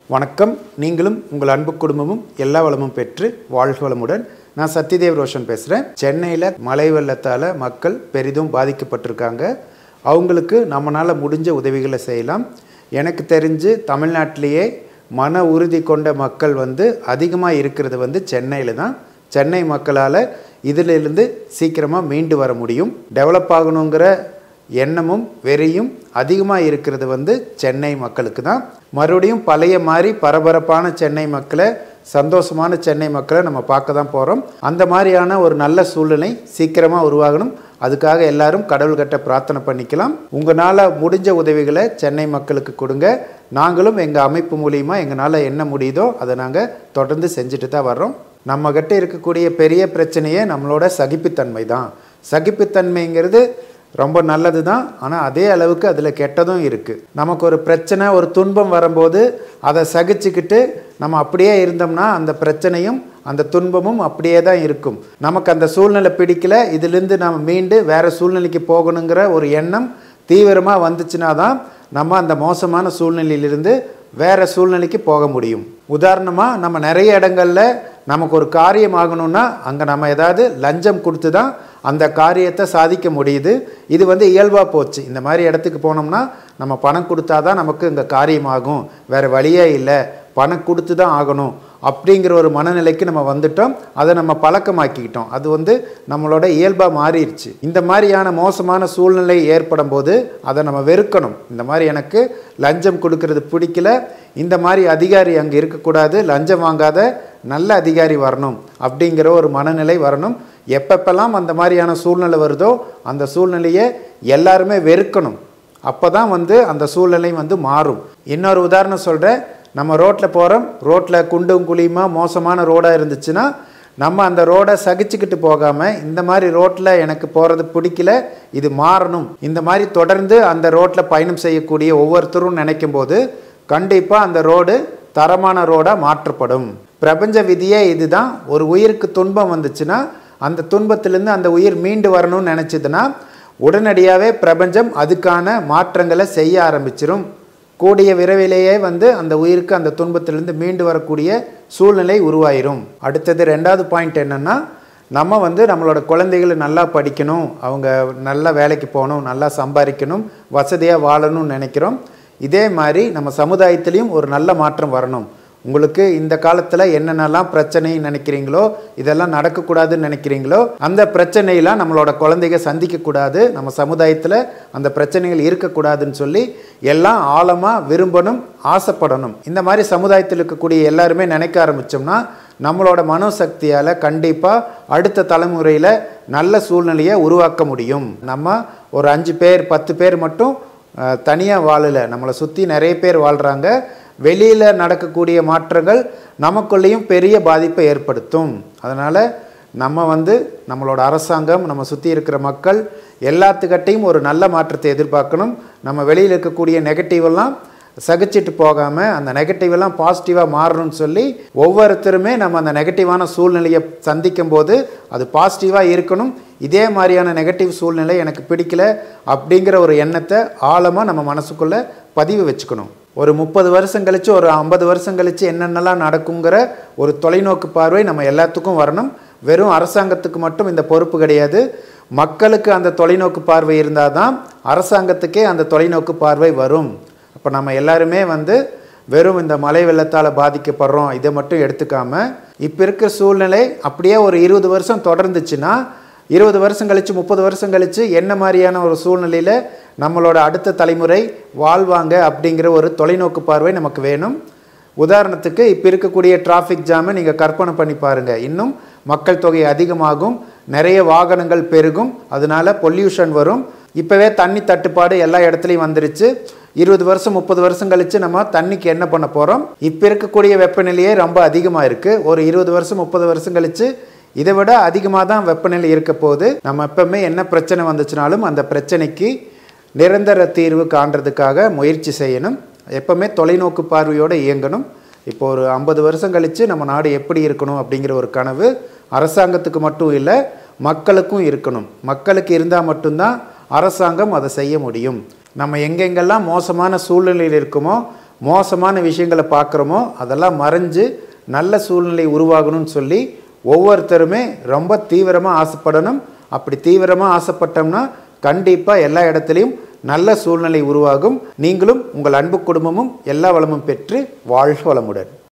வணக்கம் நீங்களும் உங்கள் அன்பு குடும்பமும் எல்லா வளமும் பெற்று வாழ்க வளமுடன் நான் சத்யதேவ் ரோஷன் பேசுகிறேன் சென்னையில் மழை வெள்ளத்தால் மக்கள் பெரிதும் பாதிக்கப்பட்டிருக்காங்க அவங்களுக்கு நம்மளால் முடிஞ்ச உதவிகளை செய்யலாம் எனக்கு தெரிஞ்சு தமிழ்நாட்டிலேயே மன உறுதி கொண்ட மக்கள் வந்து அதிகமாக இருக்கிறது வந்து சென்னையில் தான் சென்னை மக்களால் இதிலிருந்து சீக்கிரமாக மீண்டு வர முடியும் டெவலப் ஆகணுங்கிற எண்ணமும் வெறியும் அதிகமாக இருக்கிறது வந்து சென்னை மக்களுக்கு தான் மறுபடியும் பழைய மாதிரி பரபரப்பான சென்னை மக்களை சந்தோஷமான சென்னை மக்களை நம்ம பார்க்க தான் போகிறோம் அந்த மாதிரியான ஒரு நல்ல சூழ்நிலை சீக்கிரமாக உருவாகணும் அதுக்காக எல்லாரும் கடவுள்கிட்ட பிரார்த்தனை பண்ணிக்கலாம் உங்களால் முடிஞ்ச உதவிகளை சென்னை மக்களுக்கு கொடுங்க நாங்களும் எங்கள் அமைப்பு மூலியமாக எங்களால் என்ன முடியுதோ அதை நாங்கள் தொடர்ந்து செஞ்சுட்டு தான் வர்றோம் நம்மக்கிட்ட இருக்கக்கூடிய பெரிய பிரச்சனையே நம்மளோட சகிப்புத்தன்மை தான் சகிப்புத்தன்மைங்கிறது ரொம்ப நல்லது தான் ஆனால் அதே அளவுக்கு அதில் கெட்டதும் இருக்குது நமக்கு ஒரு பிரச்சனை ஒரு துன்பம் வரும்போது அதை சகிச்சுக்கிட்டு நம்ம அப்படியே இருந்தோம்னா அந்த பிரச்சனையும் அந்த துன்பமும் அப்படியே தான் இருக்கும் நமக்கு அந்த சூழ்நிலை பிடிக்கல இதிலிருந்து நம்ம மீண்டு வேறு சூழ்நிலைக்கு போகணுங்கிற ஒரு எண்ணம் தீவிரமாக வந்துச்சுன்னா தான் நம்ம அந்த மோசமான சூழ்நிலையிலிருந்து வேறு சூழ்நிலைக்கு போக முடியும் உதாரணமாக நம்ம நிறைய இடங்களில் நமக்கு ஒரு காரியம் ஆகணும்னா அங்கே நம்ம ஏதாவது லஞ்சம் கொடுத்து தான் அந்த காரியத்தை சாதிக்க முடியுது இது வந்து இயல்பாக போச்சு இந்த மாதிரி இடத்துக்கு போனோம்னா நம்ம பணம் கொடுத்தா தான் நமக்கு இந்த காரியம் ஆகும் வேறு வழியே இல்லை பணம் கொடுத்து தான் ஆகணும் அப்படிங்கிற ஒரு மனநிலைக்கு நம்ம வந்துட்டோம் அதை நம்ம பழக்கமாக்கிக்கிட்டோம் அது வந்து நம்மளோட இயல்பாக மாறிடுச்சு இந்த மாதிரியான மோசமான சூழ்நிலை ஏற்படும் போது அதை நம்ம வெறுக்கணும் இந்த மாதிரி எனக்கு லஞ்சம் கொடுக்கறது பிடிக்கல இந்த மாதிரி அதிகாரி அங்கே இருக்கக்கூடாது லஞ்சம் வாங்காத நல்ல அதிகாரி வரணும் அப்படிங்கிற ஒரு மனநிலை வரணும் எப்பப்பெல்லாம் அந்த மாதிரியான சூழ்நிலை வருதோ அந்த சூழ்நிலையை எல்லாருமே வெறுக்கணும் அப்போ தான் வந்து அந்த சூழ்நிலை வந்து மாறும் இன்னொரு உதாரணம் சொல்கிறேன் நம்ம ரோட்டில் போகிறோம் ரோட்டில் குண்டும் குழியுமா மோசமான ரோடாக இருந்துச்சுன்னா நம்ம அந்த ரோடை சகிச்சுக்கிட்டு போகாமல் இந்த மாதிரி ரோட்டில் எனக்கு போகிறது பிடிக்கல இது மாறணும் இந்த மாதிரி தொடர்ந்து அந்த ரோட்டில் பயணம் செய்யக்கூடிய ஒவ்வொருத்தரும் நினைக்கும் போது கண்டிப்பாக அந்த ரோடு தரமான ரோடாக மாற்றப்படும் பிரபஞ்ச விதியே இதுதான் ஒரு உயிருக்கு துன்பம் வந்துச்சுன்னா அந்த துன்பத்திலேருந்து அந்த உயிர் மீண்டு வரணும்னு நினச்சிதுன்னா உடனடியாகவே பிரபஞ்சம் அதுக்கான மாற்றங்களை செய்ய ஆரம்பிச்சிடும் கூடிய விரைவிலேயே வந்து அந்த உயிருக்கு அந்த துன்பத்திலிருந்து மீண்டு வரக்கூடிய சூழ்நிலை உருவாயிரும் அடுத்தது ரெண்டாவது பாயிண்ட் என்னென்னா நம்ம வந்து நம்மளோட குழந்தைகளை நல்லா படிக்கணும் அவங்க நல்லா வேலைக்கு போகணும் நல்லா சம்பாதிக்கணும் வசதியாக வாழணும்னு நினைக்கிறோம் இதே மாதிரி நம்ம சமுதாயத்திலையும் ஒரு நல்ல மாற்றம் வரணும் உங்களுக்கு இந்த காலத்தில் என்னென்னலாம் பிரச்சனைன்னு நினைக்கிறீங்களோ இதெல்லாம் நடக்கக்கூடாதுன்னு நினைக்கிறீங்களோ அந்த பிரச்சனையெல்லாம் நம்மளோட குழந்தைங்க சந்திக்கக்கூடாது நம்ம சமுதாயத்தில் அந்த பிரச்சனைகள் இருக்கக்கூடாதுன்னு சொல்லி எல்லாம் ஆழமாக விரும்பணும் ஆசைப்படணும் இந்த மாதிரி சமுதாயத்தில் இருக்கக்கூடிய எல்லாருமே நினைக்க ஆரம்பித்தோம்னா நம்மளோட மனோசக்தியால் கண்டிப்பாக அடுத்த தலைமுறையில் நல்ல சூழ்நிலையை உருவாக்க முடியும் நம்ம ஒரு அஞ்சு பேர் பத்து பேர் மட்டும் தனியாக வாழலை நம்மளை சுற்றி நிறைய பேர் வாழ்கிறாங்க வெளியில் நடக்கக்கூடிய மாற்றங்கள் நமக்குள்ளேயும் பெரிய பாதிப்பை ஏற்படுத்தும் அதனால் நம்ம வந்து நம்மளோட அரசாங்கம் நம்ம சுற்றி இருக்கிற மக்கள் எல்லாத்துக்கிட்டையும் ஒரு நல்ல மாற்றத்தை எதிர்பார்க்கணும் நம்ம வெளியில் இருக்கக்கூடிய நெகட்டிவெல்லாம் சகிச்சிட்டு போகாமல் அந்த நெகட்டிவெல்லாம் பாசிட்டிவாக மாறணும்னு சொல்லி ஒவ்வொருத்தருமே நம்ம அந்த நெகட்டிவான சூழ்நிலையை சந்திக்கும் போது அது பாசிட்டிவாக இருக்கணும் இதே மாதிரியான நெகட்டிவ் சூழ்நிலை எனக்கு பிடிக்கல அப்படிங்கிற ஒரு எண்ணத்தை ஆழமாக நம்ம மனசுக்குள்ளே பதிவு வச்சுக்கணும் ஒரு முப்பது வருஷம் கழித்து ஒரு ஐம்பது வருஷம் கழித்து என்னென்னலாம் நடக்குங்கிற ஒரு தொலைநோக்கு பார்வை நம்ம எல்லாத்துக்கும் வரணும் வெறும் அரசாங்கத்துக்கு மட்டும் இந்த பொறுப்பு கிடையாது மக்களுக்கு அந்த தொலைநோக்கு பார்வை இருந்தால் தான் அரசாங்கத்துக்கே அந்த தொலைநோக்கு பார்வை வரும் அப்போ நம்ம எல்லாருமே வந்து வெறும் இந்த மழை வெள்ளத்தால் பாதிக்கப்படுறோம் இதை மட்டும் எடுத்துக்காம இப்போ இருக்கிற சூழ்நிலை அப்படியே ஒரு இருபது வருஷம் தொடர்ந்துச்சுன்னா இருபது வருஷம் கழித்து முப்பது வருஷம் கழித்து என்ன மாதிரியான ஒரு சூழ்நிலையில் நம்மளோட அடுத்த தலைமுறை வாழ்வாங்க அப்படிங்கிற ஒரு தொலைநோக்கு பார்வை நமக்கு வேணும் உதாரணத்துக்கு இப்போ இருக்கக்கூடிய டிராஃபிக் ஜாமை நீங்கள் கற்பனை பண்ணி பாருங்கள் இன்னும் மக்கள் தொகை அதிகமாகும் நிறைய வாகனங்கள் பெருகும் அதனால பொல்யூஷன் வரும் இப்போவே தண்ணி தட்டுப்பாடு எல்லா இடத்துலையும் வந்துருச்சு இருபது வருஷம் முப்பது வருஷம் கழித்து நம்ம தண்ணிக்கு என்ன பண்ண போகிறோம் இப்போ இருக்கக்கூடிய வெப்பநிலையே ரொம்ப அதிகமாக இருக்குது ஒரு இருபது வருஷம் முப்பது வருஷம் கழித்து இதை விட அதிகமாக தான் வெப்பநிலை இருக்க போது நம்ம எப்பவுமே என்ன பிரச்சனை வந்துச்சுனாலும் அந்த பிரச்சனைக்கு நிரந்தர தீர்வு காண்றதுக்காக முயற்சி செய்யணும் எப்பவுமே தொலைநோக்கு பார்வையோடு இயங்கணும் இப்போ ஒரு ஐம்பது வருஷம் கழித்து நம்ம நாடு எப்படி இருக்கணும் அப்படிங்கிற ஒரு கனவு அரசாங்கத்துக்கு மட்டும் இல்லை மக்களுக்கும் இருக்கணும் மக்களுக்கு இருந்தால் மட்டும்தான் அரசாங்கம் அதை செய்ய முடியும் நம்ம எங்கெங்கெல்லாம் மோசமான சூழ்நிலையில் இருக்குமோ மோசமான விஷயங்களை பார்க்குறோமோ அதெல்லாம் மறைஞ்சு நல்ல சூழ்நிலை உருவாகணும்னு சொல்லி ஒவ்வொருத்தருமே ரொம்ப தீவிரமாக ஆசைப்படணும் அப்படி தீவிரமாக ஆசைப்பட்டோம்னா கண்டிப்பாக எல்லா இடத்துலையும் நல்ல சூழ்நிலை உருவாகும் நீங்களும் உங்கள் அன்பு குடும்பமும் எல்லா வளமும் பெற்று வாழ்க வளமுடன்